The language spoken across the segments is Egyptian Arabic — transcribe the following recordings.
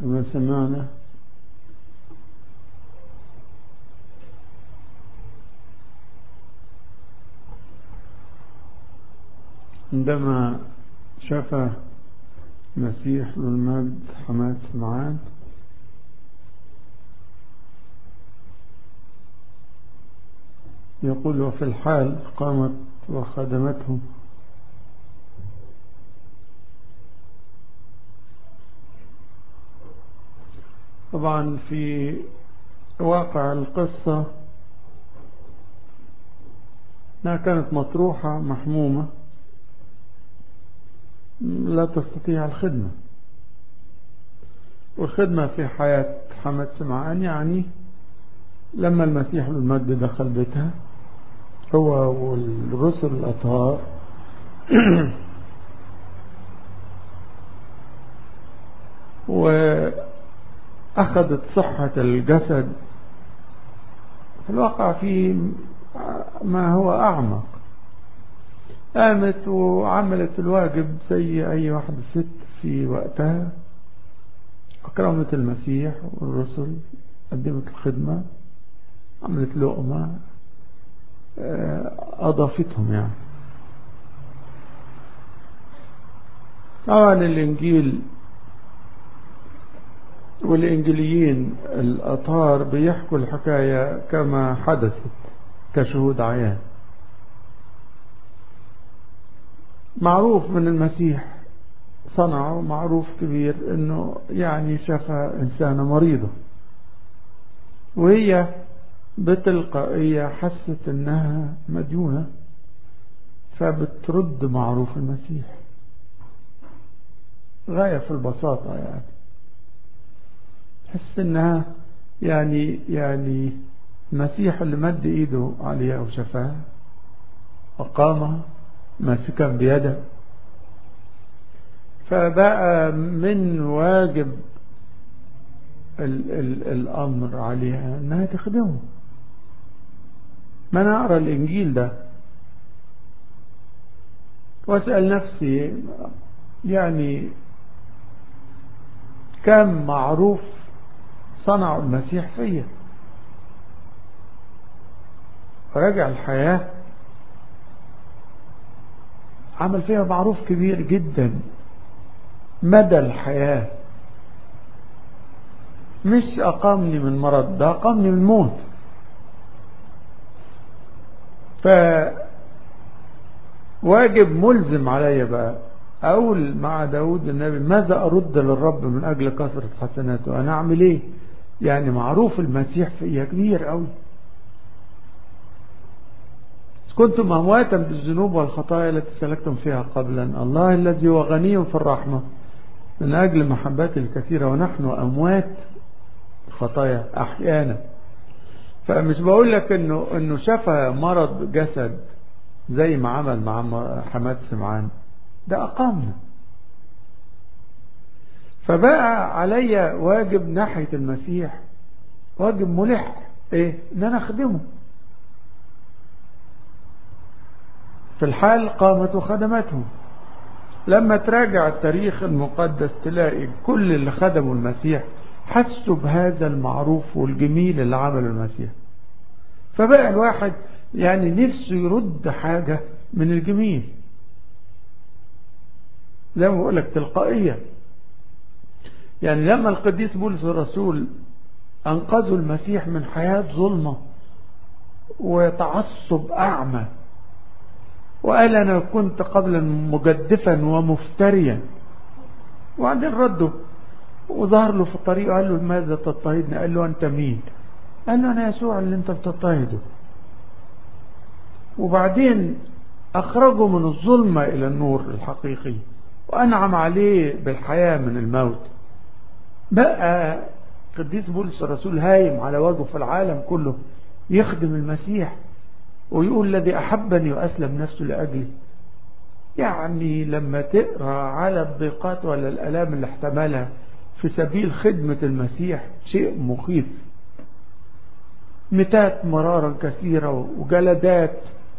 كما سمعنا عندما شفى مسيح المجد حماد سمعان يقول وفي الحال قامت وخدمتهم طبعا في واقع القصة انها كانت مطروحة محمومة لا تستطيع الخدمة والخدمة في حياة حمد سمعان يعني لما المسيح بالمجد دخل بيتها هو والرسل الأطهار وأخذت صحة الجسد في الواقع في ما هو أعمق قامت وعملت الواجب زي أي واحدة ست في وقتها أكرمت المسيح والرسل قدمت الخدمة عملت لقمة أضافتهم يعني طبعا الإنجيل والإنجليين الأطهار بيحكوا الحكاية كما حدثت كشهود عيان معروف من المسيح صنعه معروف كبير انه يعني شفى انسانة مريضة وهي بتلقائية حست انها مديونة فبترد معروف المسيح غاية في البساطة يعني تحس انها يعني يعني المسيح اللي مد ايده عليها وشفاها وقامها ماسكا بيده فبقى من واجب ال ال الأمر عليها أنها تخدمه ما أنا أقرأ الإنجيل ده وأسأل نفسي يعني كم معروف صنع المسيح فيا راجع الحياه عمل فيها معروف كبير جدا مدى الحياة مش أقامني من مرض ده أقامني من موت ف واجب ملزم عليا بقى أقول مع داود النبي ماذا أرد للرب من أجل كثرة حسناته أنا أعمل إيه يعني معروف المسيح فيا كبير أوي كنتم أمواتا بالذنوب والخطايا التي سلكتم فيها قبلا الله الذي هو غني في الرحمة من أجل محباته الكثيرة ونحن أموات الخطايا أحيانا فمش بقول لك إنه إنه شفى مرض جسد زي ما عمل مع حماد سمعان ده أقامنا فبقى عليا واجب ناحية المسيح واجب ملح ايه ان انا اخدمه في الحال قامت وخدمتهم لما تراجع التاريخ المقدس تلاقي كل اللي خدموا المسيح حسوا بهذا المعروف والجميل اللي عمله المسيح فبقى الواحد يعني نفسه يرد حاجة من الجميل زي ما بقول لك تلقائيا يعني لما القديس بولس الرسول أنقذوا المسيح من حياة ظلمة وتعصب أعمى وقال أنا كنت قبلا مجدفا ومفتريا وبعدين رده وظهر له في الطريق قال له ماذا تضطهدني قال له أنت مين قال له أنا يسوع اللي أنت بتضطهده وبعدين أخرجه من الظلمة إلى النور الحقيقي وأنعم عليه بالحياة من الموت بقى قديس بولس الرسول هايم على وجهه في العالم كله يخدم المسيح ويقول الذي أحبني وأسلم نفسه لأجلي يعني لما تقرأ على الضيقات ولا الألام اللي احتملها في سبيل خدمة المسيح شيء مخيف متات مرارا كثيرة وجلدات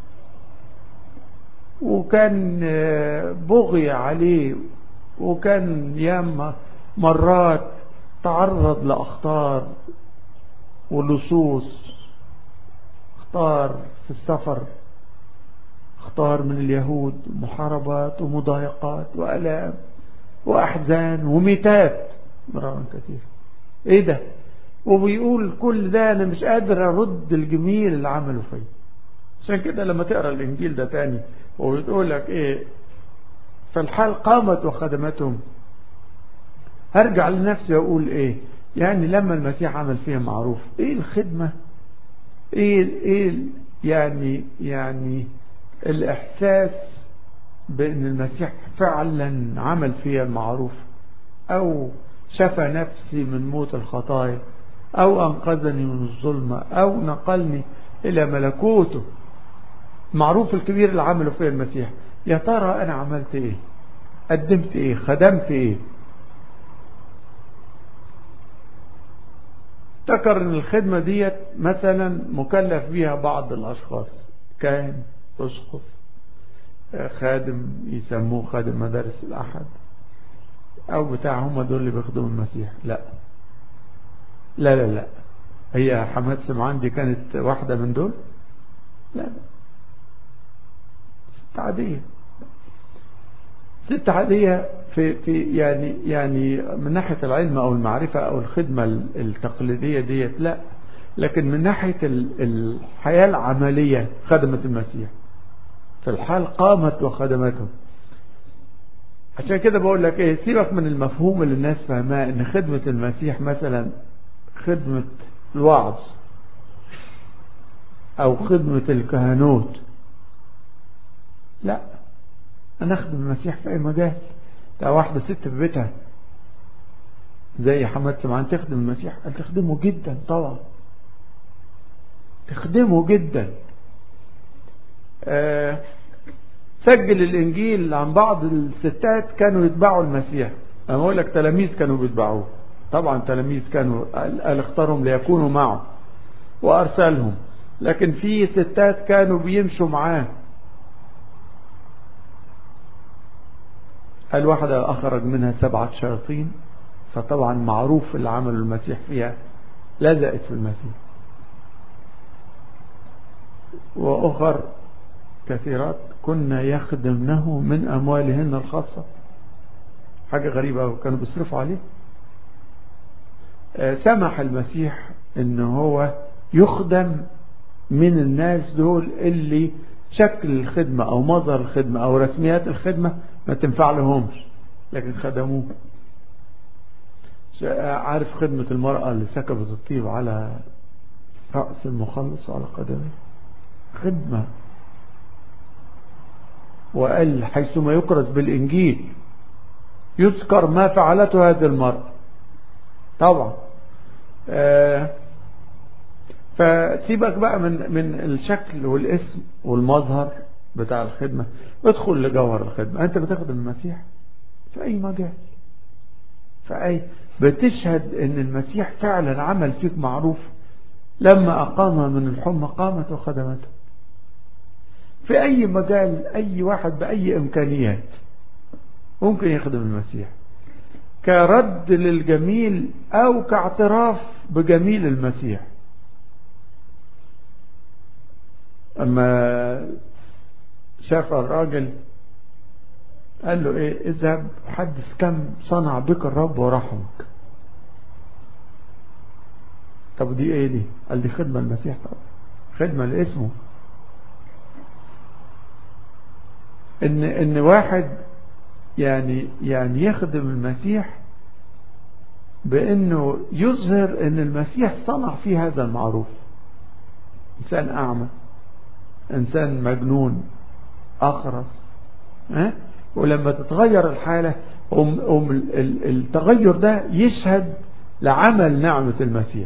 وكان بغي عليه وكان ياما مرات تعرض لأخطار ولصوص اختار في السفر اختار من اليهود محاربات ومضايقات وألام وأحزان وميتات مرارا كثير ايه ده وبيقول كل ده انا مش قادر ارد الجميل اللي عمله فيا عشان كده لما تقرا الانجيل ده تاني وبتقول لك ايه فالحال قامت وخدمتهم هرجع لنفسي واقول ايه يعني لما المسيح عمل فيها معروف ايه الخدمة ايه ايه يعني يعني الاحساس بان المسيح فعلا عمل فيها المعروف او شفى نفسي من موت الخطايا او انقذني من الظلمة او نقلني الى ملكوته المعروف الكبير اللي عمله فيه المسيح يا ترى انا عملت ايه قدمت ايه خدمت ايه افتكر ان الخدمة ديت مثلا مكلف بيها بعض الاشخاص كاهن اسقف خادم يسموه خادم مدارس الاحد او بتاع هم دول اللي بيخدموا المسيح لا لا لا لا هي حماد سمعان دي كانت واحدة من دول لا لا ست عادية ست عادية في في يعني يعني من ناحية العلم أو المعرفة أو الخدمة التقليدية ديت لا لكن من ناحية الحياة العملية خدمت المسيح في الحال قامت وخدمته عشان كده بقول لك ايه سيبك من المفهوم اللي الناس فاهماه ان خدمة المسيح مثلا خدمة الوعظ او خدمة الكهنوت لا انا اخدم المسيح في اي مجال ده واحدة ست في بيتها زي حماد سمعان تخدم المسيح قال تخدمه جدا طبعا تخدمه جدا آه سجل الانجيل عن بعض الستات كانوا يتبعوا المسيح انا بقول لك تلاميذ كانوا بيتبعوه طبعا تلاميذ كانوا قال اختارهم ليكونوا معه وارسلهم لكن في ستات كانوا بيمشوا معاه قال واحدة أخرج منها سبعة شياطين فطبعا معروف اللي عمله المسيح فيها لزقت في المسيح وأخر كثيرات كنا يخدمنه من أموالهن الخاصة حاجة غريبة وكانوا بيصرفوا عليه سمح المسيح ان هو يخدم من الناس دول اللي شكل الخدمة او مظهر الخدمة او رسميات الخدمة ما تنفع لهمش لكن خدموه عارف خدمة المرأة اللي سكبت الطيب على رأس المخلص وعلى قدمه خدمة وقال حيثما يكرز بالإنجيل يذكر ما فعلته هذه المرأة طبعا آه فسيبك بقى من من الشكل والاسم والمظهر بتاع الخدمة ادخل لجوهر الخدمة انت بتخدم المسيح في اي مجال في اي بتشهد ان المسيح فعلا عمل فيك معروف لما اقام من الحمى قامت وخدمته في اي مجال اي واحد باي امكانيات ممكن يخدم المسيح كرد للجميل او كاعتراف بجميل المسيح اما شاف الراجل قال له ايه اذهب حدث كم صنع بك الرب ورحمك طب دي ايه دي قال دي خدمة المسيح طبعا خدمة لاسمه ان ان واحد يعني يعني يخدم المسيح بانه يظهر ان المسيح صنع فيه هذا المعروف انسان اعمى انسان مجنون اخرس ها ولما تتغير الحالة أم أم التغير ده يشهد لعمل نعمة المسيح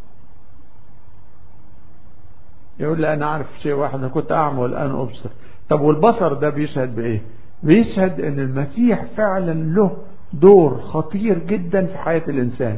يقول لي أنا أعرف شيء واحد أنا كنت أعمى والآن أبصر طب والبصر ده بيشهد بإيه بيشهد أن المسيح فعلا له دور خطير جدا في حياة الإنسان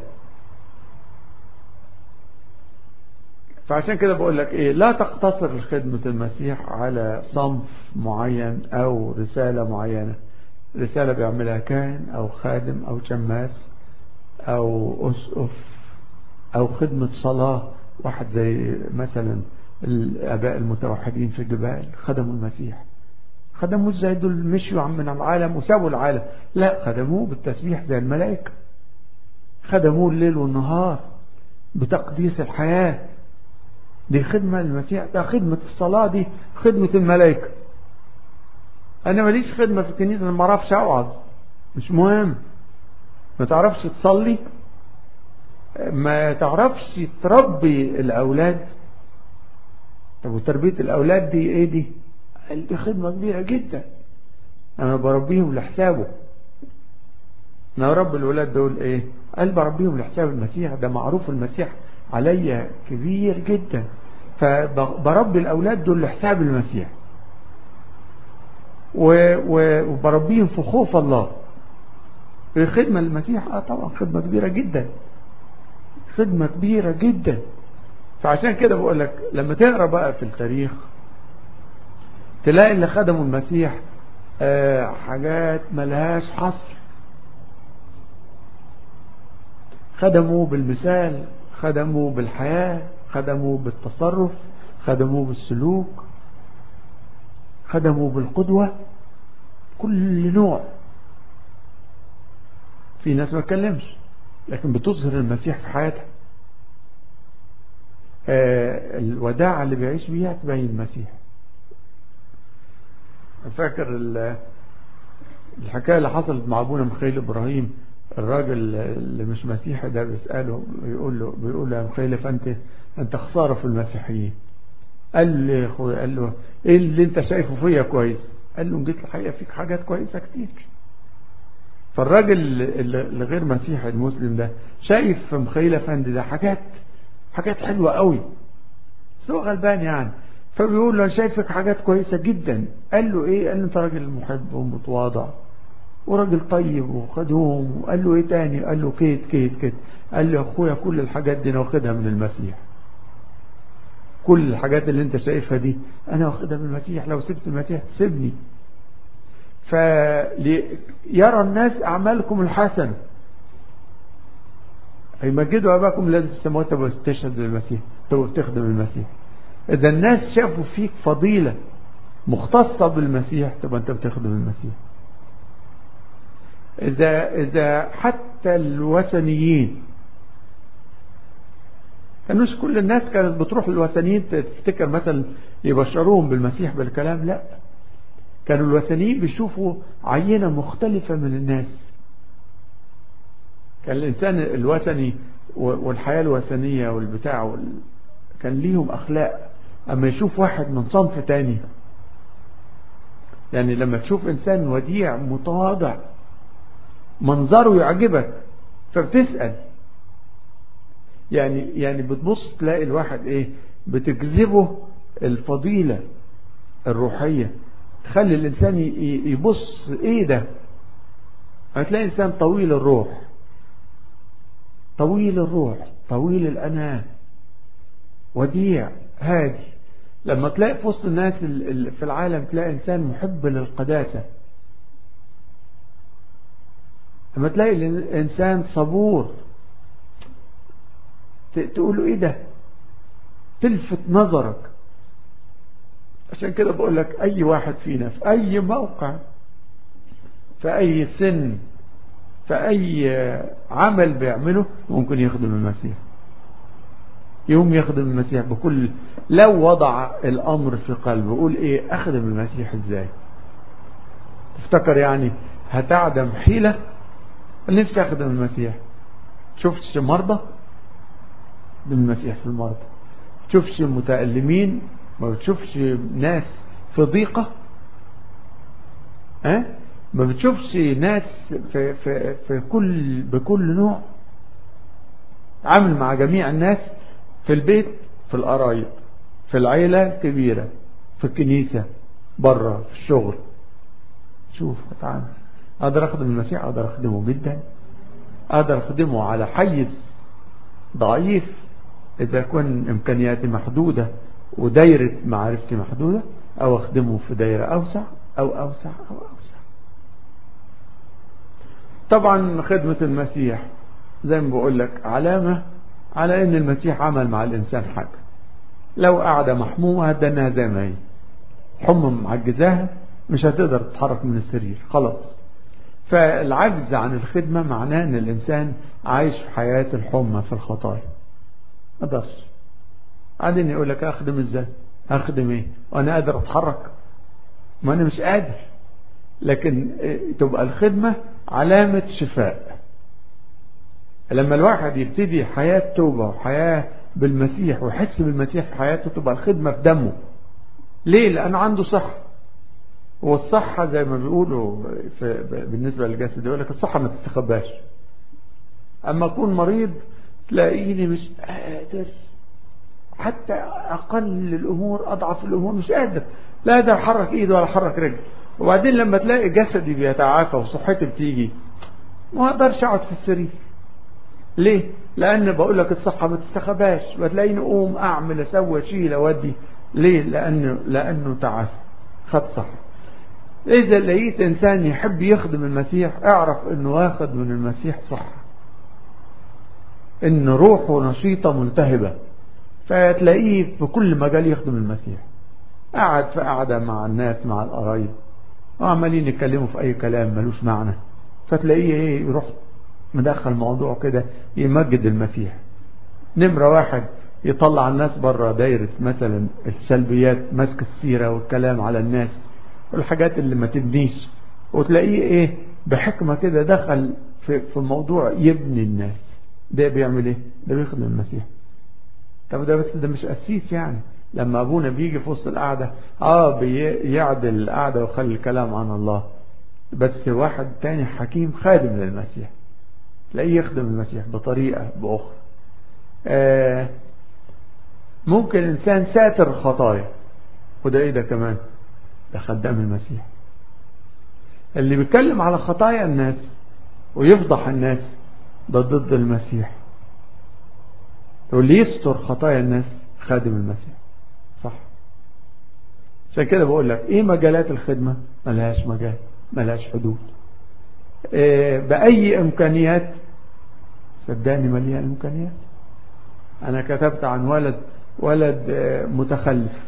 فعشان كده بقول لك ايه لا تقتصر خدمة المسيح على صنف معين او رسالة معينة رسالة بيعملها كاهن او خادم او شماس أو أسقف أو خدمة صلاة واحد زي مثلا الآباء المتوحدين في الجبال خدموا المسيح خدموه ازاي دول مشوا من العالم وسابوا العالم لا خدموه بالتسبيح زي الملائكة خدموه الليل والنهار بتقديس الحياة دي خدمة للمسيح ده خدمة الصلاة دي خدمة الملائكة أنا ماليش خدمة في الكنيسة أنا ما أعرفش أوعظ مش مهم ما تعرفش تصلي ما تعرفش تربي الأولاد طب وتربية الأولاد دي إيه دي دي خدمة كبيرة جدا أنا بربيهم لحسابه أنا رب الولاد دول إيه قال بربيهم لحساب المسيح ده معروف المسيح عليا كبير جدا فبربي الأولاد دول لحساب المسيح وبربيهم في خوف الله الخدمة للمسيح اه طبعا خدمة كبيرة جدا خدمة كبيرة جدا فعشان كده بقول لك لما تقرا بقى في التاريخ تلاقي اللي خدموا المسيح آه حاجات ملهاش حصر خدموا بالمثال خدموا بالحياة خدموا بالتصرف خدموا بالسلوك خدموا بالقدوة كل نوع في ناس ما تكلمش لكن بتظهر المسيح في حياتها آه الوداعة اللي بيعيش بيها تبين المسيح فاكر الحكاية اللي حصلت مع ابونا مخيل ابراهيم الراجل اللي مش مسيحي ده بيسأله بيقول له بيقول له يا مخيل فانت انت خسارة في المسيحيين قال لي اخويا قال له ايه اللي انت شايفه فيا كويس قال له جيت الحقيقة فيك حاجات كويسة كتير فالراجل اللي غير مسيحي المسلم ده شايف في مخيل افندي ده حاجات حاجات حلوة قوي بس هو غلبان يعني فبيقول له شايفك حاجات كويسة جدا قال له ايه قال له انت راجل محب ومتواضع وراجل طيب وخدوم وقال له ايه تاني قال له كيت كيت كيت قال له يا اخويا كل الحاجات دي انا واخدها من المسيح كل الحاجات اللي انت شايفها دي انا واخدها من المسيح لو سبت المسيح تسيبني فيرى الناس اعمالكم الحسنه هيمجدوا اباكم الذي في السماوات تبقى تشهد للمسيح تبقى بتخدم المسيح اذا الناس شافوا فيك فضيله مختصه بالمسيح تبقى انت بتخدم المسيح إذا إذا حتى الوثنيين كانوش كل الناس كانت بتروح للوثنيين تفتكر مثلا يبشروهم بالمسيح بالكلام لا كانوا الوثنيين بيشوفوا عينة مختلفة من الناس كان الإنسان الوثني والحياة الوثنية والبتاع وال... كان ليهم أخلاق أما يشوف واحد من صنف تاني يعني لما تشوف إنسان وديع متواضع منظره يعجبك فبتسأل يعني يعني بتبص تلاقي الواحد ايه بتجذبه الفضيلة الروحية تخلي الانسان يبص ايه ده هتلاقي انسان طويل الروح طويل الروح طويل الاناه وديع هادي لما تلاقي في وسط الناس في العالم تلاقي انسان محب للقداسه لما تلاقي الإنسان صبور تقول له إيه ده تلفت نظرك عشان كده بقول لك أي واحد فينا في أي موقع في أي سن في أي عمل بيعمله ممكن يخدم المسيح يوم يخدم المسيح بكل لو وضع الأمر في قلبه يقول إيه أخدم المسيح إزاي تفتكر يعني هتعدم حيلة نفسي أخدم المسيح شفتش مرضى بالمسيح في المرضى تشوفش متألمين ما بتشوفش ناس في ضيقة أه؟ ما بتشوفش ناس في, في, في كل بكل نوع عامل مع جميع الناس في البيت في القرايب في العيلة الكبيرة في الكنيسة بره في الشغل شوف اتعامل اقدر اخدم المسيح اقدر اخدمه جدا اقدر اخدمه على حيز ضعيف اذا كان امكانياتي محدودة ودايرة معرفتي محدودة او اخدمه في دايرة اوسع او اوسع او اوسع طبعا خدمة المسيح زي ما بقول لك علامة على ان المسيح عمل مع الانسان حاجة لو قاعدة محمومة هدناها زي ما هي حمى معجزاها مش هتقدر تتحرك من السرير خلاص فالعجز عن الخدمة معناه ان الانسان عايش في حياة الحمى في الخطايا ما قدرش بعدين يقول لك اخدم ازاي اخدم ايه وانا قادر اتحرك ما انا مش قادر لكن تبقى الخدمة علامة شفاء لما الواحد يبتدي حياة توبة وحياة بالمسيح ويحس بالمسيح في حياته تبقى الخدمة في دمه ليه لأن عنده صحة والصحة زي ما بيقولوا في بالنسبة للجسد يقول لك الصحة ما تستخباش أما أكون مريض تلاقيني مش قادر حتى أقل الأمور أضعف الأمور مش قادر لا قادر أحرك إيدي ولا أحرك رجلي وبعدين لما تلاقي جسدي بيتعافى وصحتي بتيجي ما أقدرش أقعد في السرير ليه؟ لأن بقول لك الصحة ما تستخباش وتلاقيني أقوم أعمل أسوي أشيل أودي ليه؟ لأنه لأنه تعافى خد صحة إذا لقيت إنسان يحب يخدم المسيح اعرف إنه واخد من المسيح صحة إن روحه نشيطة ملتهبة فتلاقيه في كل مجال يخدم المسيح قعد في قعدة مع الناس مع القرايب وعمالين يتكلموا في أي كلام ملوش معنى فتلاقيه إيه يروح مدخل موضوع كده يمجد المسيح نمرة واحد يطلع الناس بره دايرة مثلا السلبيات ماسك السيرة والكلام على الناس والحاجات اللي ما تبنيش وتلاقيه ايه بحكمة كده دخل في, في موضوع يبني الناس ده بيعمل ايه ده بيخدم المسيح طب ده بس ده مش قسيس يعني لما ابونا بيجي في وسط القعدة اه بيعدل القعدة ويخلي الكلام عن الله بس واحد تاني حكيم خادم للمسيح تلاقيه يخدم المسيح بطريقة بأخرى آه ممكن إنسان ساتر الخطايا وده إيه ده كمان ده خدام المسيح اللي بيتكلم على خطايا الناس ويفضح الناس ده ضد المسيح واللي يستر خطايا الناس خادم المسيح صح عشان كده بقول لك ايه مجالات الخدمة ملهاش مجال ملهاش حدود بأي إمكانيات صدقني مليان إمكانيات أنا كتبت عن ولد ولد متخلف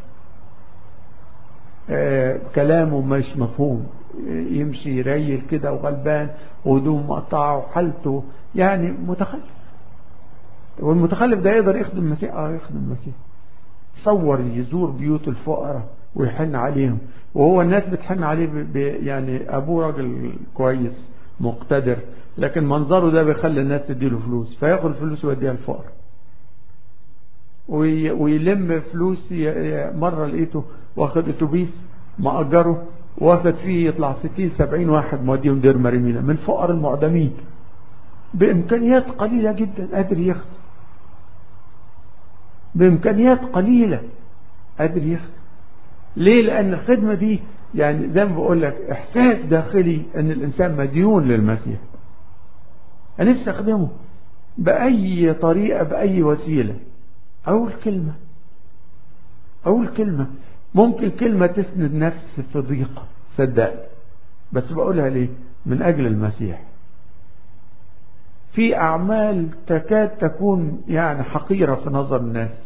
كلامه مش مفهوم يمشي يريل كده وغلبان وهدوم مقطعة وحالته يعني متخلف والمتخلف ده يقدر يخدم المسيح اه يخدم المسيح تصور يزور بيوت الفقراء ويحن عليهم وهو الناس بتحن عليه ب... يعني ابوه راجل كويس مقتدر لكن منظره ده بيخلي الناس تديله فلوس فياخد الفلوس ويديها الفقر وي... ويلم فلوس ي... مرة لقيته واخد اتوبيس مأجره واخد فيه يطلع 60 70 واحد موديهم دير مريمينا من فقر المعدمين بإمكانيات قليلة جدا قادر يخدم بإمكانيات قليلة قادر يخدم ليه لأن الخدمة دي يعني زي ما بقول لك إحساس داخلي أن الإنسان مديون للمسيح أنا نفسي أخدمه بأي طريقة بأي وسيلة أول كلمة أول كلمة ممكن كلمة تسند نفس في ضيقة صدقني بس بقولها ليه من أجل المسيح في أعمال تكاد تكون يعني حقيرة في نظر الناس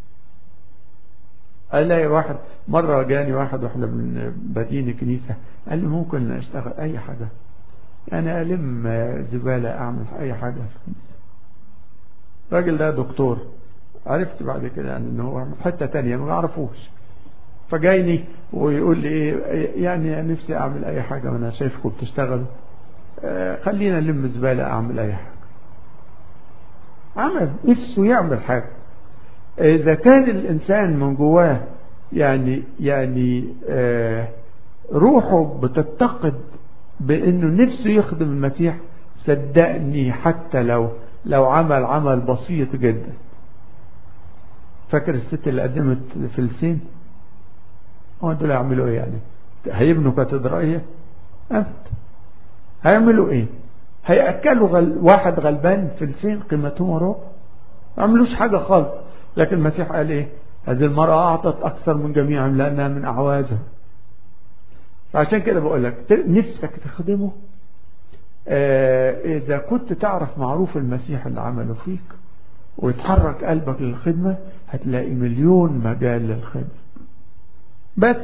الاقي واحد مرة جاني واحد واحنا من بادين كنيسة قال لي ممكن اشتغل اي حاجة يعني الم زبالة اعمل اي حاجة في الكنيسة الراجل ده دكتور عرفت بعد كده ان هو في حتة تانية ما اعرفوش فجايني ويقول لي ايه يعني نفسي اعمل اي حاجة وانا شايفكم بتشتغلوا خلينا نلم زبالة اعمل اي حاجة عمل نفسه يعمل حاجة إذا كان الإنسان من جواه يعني يعني آه روحه بتتقد بأنه نفسه يخدم المسيح صدقني حتى لو لو عمل عمل بسيط جدا فاكر الست اللي قدمت فلسين هو دول يعملوا ايه يعني هيبنوا كاتدرائية أبدا هيعملوا ايه هيأكلوا غل... واحد غلبان فلسين قيمتهم ربع ما عملوش حاجة خالص لكن المسيح قال ايه هذه المرأة أعطت أكثر من جميعهم لأنها من أعوازها فعشان كده بقول لك نفسك تخدمه آه إذا كنت تعرف معروف المسيح اللي عمله فيك ويتحرك قلبك للخدمة هتلاقي مليون مجال للخدمة بس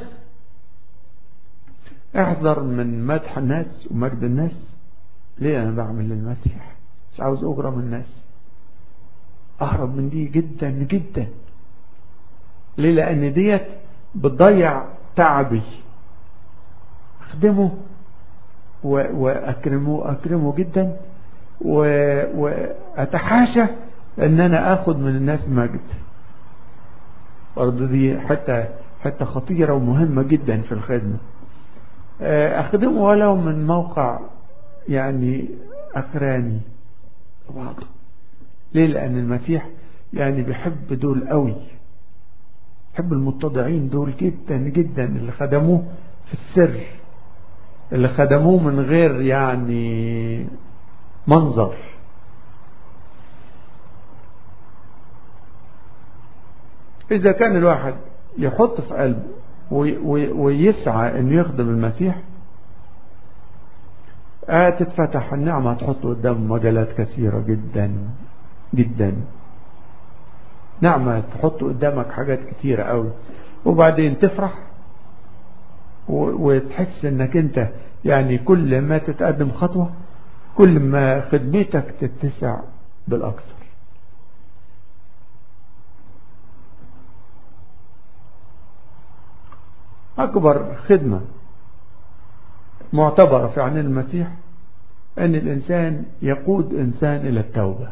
احذر من مدح الناس ومجد الناس ليه انا بعمل للمسيح مش عاوز اغرم الناس اهرب من دي جدا جدا ليه لان ديت بتضيع تعبي اخدمه واكرمه اكرمه جدا واتحاشى ان انا اخد من الناس مجد برضه دي حتى حتى خطيرة ومهمة جدا في الخدمة اخدمه ولو من موقع يعني اخراني بعض ليه لان المسيح يعني بيحب دول قوي بيحب المتضعين دول جدا جدا اللي خدموه في السر اللي خدموه من غير يعني منظر إذا كان الواحد يحط في قلبه ويسعى أن يخدم المسيح هتتفتح النعمة هتحط قدام مجالات كثيرة جدا جدا نعمة تحط قدامك حاجات كثيرة قوي وبعدين تفرح وتحس انك انت يعني كل ما تتقدم خطوة كل ما خدمتك تتسع بالاكثر اكبر خدمة معتبرة في عين المسيح ان الانسان يقود انسان الى التوبة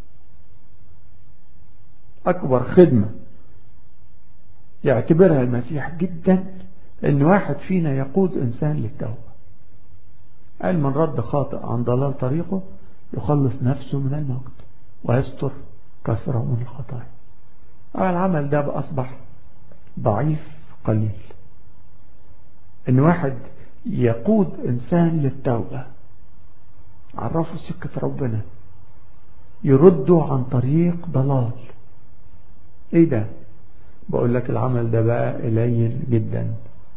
اكبر خدمة يعتبرها المسيح جدا ان واحد فينا يقود انسان للتوبة قال من رد خاطئ عن ضلال طريقه يخلص نفسه من الموت ويستر كثرة من الخطايا العمل ده أصبح ضعيف قليل ان واحد يقود انسان للتوبة عرفه سكة ربنا يرده عن طريق ضلال ايه ده بقول لك العمل ده بقى قليل جدا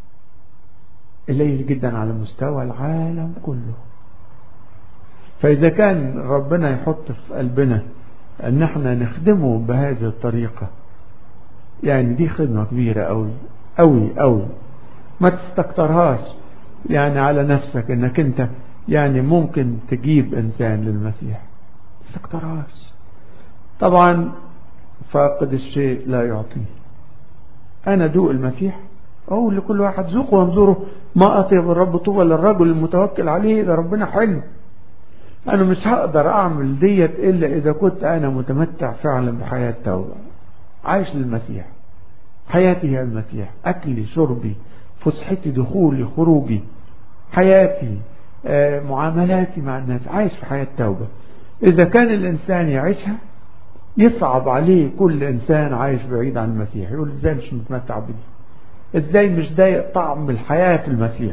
قليل جدا على مستوى العالم كله فإذا كان ربنا يحط في قلبنا أن احنا نخدمه بهذه الطريقة يعني دي خدمة كبيرة أوي أوي أوي ما تستكترهاش يعني على نفسك انك انت يعني ممكن تجيب انسان للمسيح تستكترهاش طبعا فاقد الشيء لا يعطيه انا دوق المسيح اقول لكل واحد ذوقوا وانظروا ما اطيب الرب طوبى للرجل المتوكل عليه ده ربنا حلو انا مش هقدر اعمل ديت الا اذا كنت انا متمتع فعلا بحياة توبة عايش للمسيح حياتي هي المسيح اكلي شربي فسحتي دخولي خروجي حياتي آه، معاملاتي مع الناس عايش في حياة توبة إذا كان الإنسان يعيشها يصعب عليه كل إنسان عايش بعيد عن المسيح يقول إزاي مش متمتع بدي إزاي مش ضايق طعم الحياة في المسيح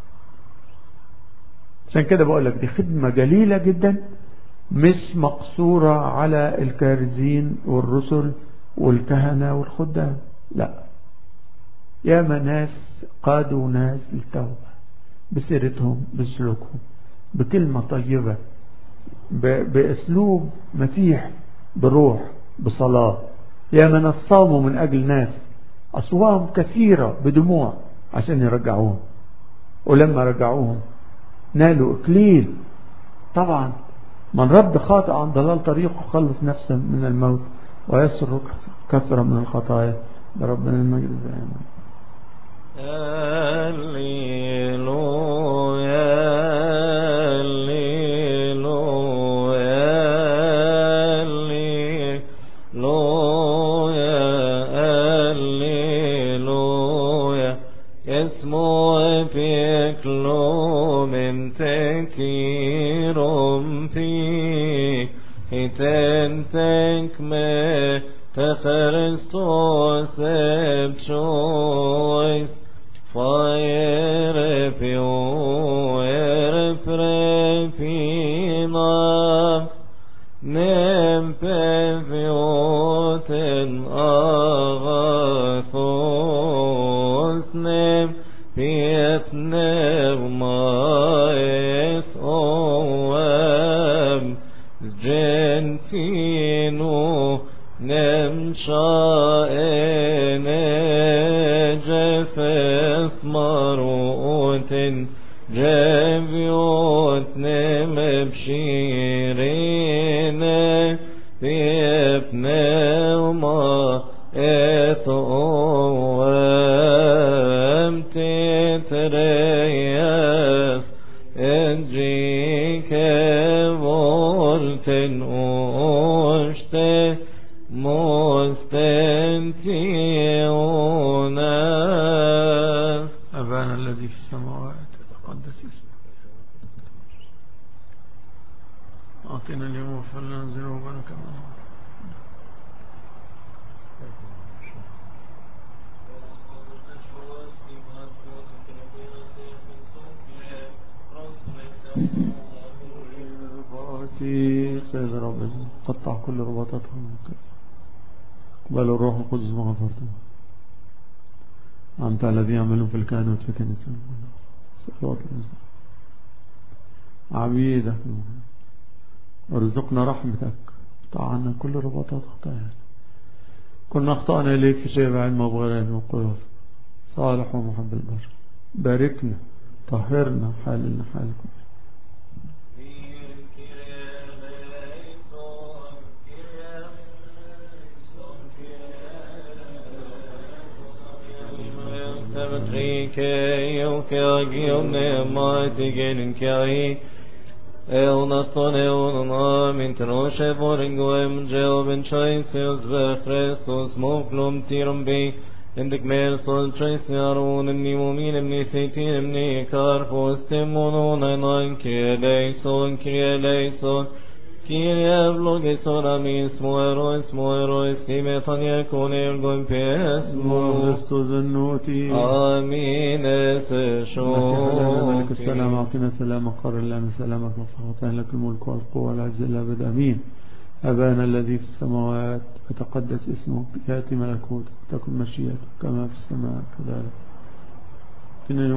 عشان كده بقول لك دي خدمة جليلة جدا مش مقصورة على الكارزين والرسل والكهنة والخدام لا ياما ناس قادوا ناس للتوبة بسيرتهم بسلوكهم بكلمة طيبة بأسلوب مسيح بروح بصلاة ياما ناس صاموا من أجل ناس أصوام كثيرة بدموع عشان يرجعوهم ولما رجعوهم نالوا إكليل طبعا من رد خاطئ عن ضلال طريقه خلص نفسه من الموت ويسر كثرة من الخطايا لربنا المجد دائما Tänk med till Kristus choice fire pure prepina nem pevioten agathos nem piet nevmaeth o روت جبيوت نمبشيرين بيبنوما إثوام تتريف إنجيك فولتن أوشته مستنتيونا أبانا الذي في السماوات يتقدس اسمك أعطنا اليوم وفلنا ذنوبنا كما رباطي سيد رب قطع كل رباطاتهم اقبلوا الروح القدس مغفرته أنت الذي يعملون في الكهنوت في كنيسة صلوات الإنسان عبيدك ارزقنا رحمتك قطع عنا كل رباطات خطايانا كنا أخطأنا إليك في شيء بعلم وبغير علم وقرار صالح ومحب البشر باركنا طهرنا حالنا حالكم El naston eon amin troshe voren goem gel ben chaiseus ve Christus moklum tirum be in de gmer sol chais naron in nimomin in ni seitin in ni karpos timonon en an kieleison kieleison Kyrie vlogeson amis moerois moerois timetan yakon ergon pesmo Christus النوتي Amin es ملك السلام أعطنا سلام قرر لنا سلامك وفقطين لك الملك والقوة والعز الأبد أمين أبانا الذي في السماوات يتقدس اسمك يأتي ملكوتك تكن مشيئتك كما في السماء كذلك